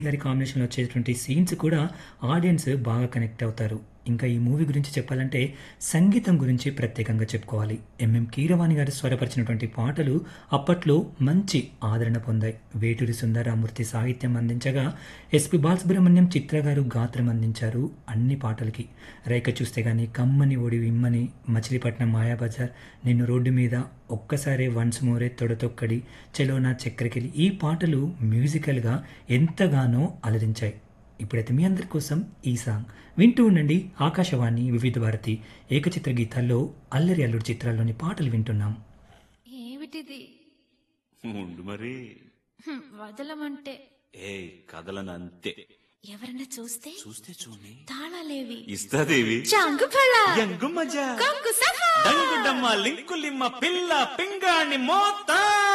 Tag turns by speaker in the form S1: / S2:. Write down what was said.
S1: గారి కాంబినేషన్లో వచ్చేటువంటి సీన్స్ కూడా ఆడియన్స్ బాగా కనెక్ట్ అవుతారు ఇంకా ఈ మూవీ గురించి చెప్పాలంటే సంగీతం గురించి ప్రత్యేకంగా చెప్పుకోవాలి ఎంఎం కీరవాణి గారు స్వరపరిచినటువంటి పాటలు అప్పట్లో మంచి ఆదరణ పొందాయి వేటూరి సుందరరామూర్తి సాహిత్యం అందించగా ఎస్పి బాలసుబ్రహ్మణ్యం చిత్ర గారు గాత్రం అందించారు అన్ని పాటలకి రైక చూస్తే గాని కమ్మని ఒడి ఇమ్మని మచిలీపట్నం మాయాబజార్ నిన్ను రోడ్డు మీద ఒక్కసారే వన్స్ మోరే తొడతొక్కడి చెలోనా చక్కెరకెళ్ళి ఈ పాటలు మ్యూజికల్గా ఎంతగానో అలరించాయి ఇప్పుడైతే మీ అందరి కోసం ఈ సాంగ్ వింటూ ఉండండి ఆకాశవాణి వివిధ భారతి ఏకచిత్ర గీతాల్లో అల్లరి అల్లుడు చిత్రాల్లోని పాటలు వింటున్నాం
S2: ఏమిటిది
S3: ఉండు మరి
S2: హ్మ్, వదలమంటే
S3: ఏ కదలనంతే
S2: ఎవరన్నా చూస్తే
S3: చూస్తే చూని
S2: తాళాలేవి
S3: ఇస్తాదేవి
S2: చాంగు ఫళ
S3: యంగు మజా
S2: కంకు సఫా
S3: డంగు డమ్మ లింకులిమ్మ పిల్ల పింగాణి మోత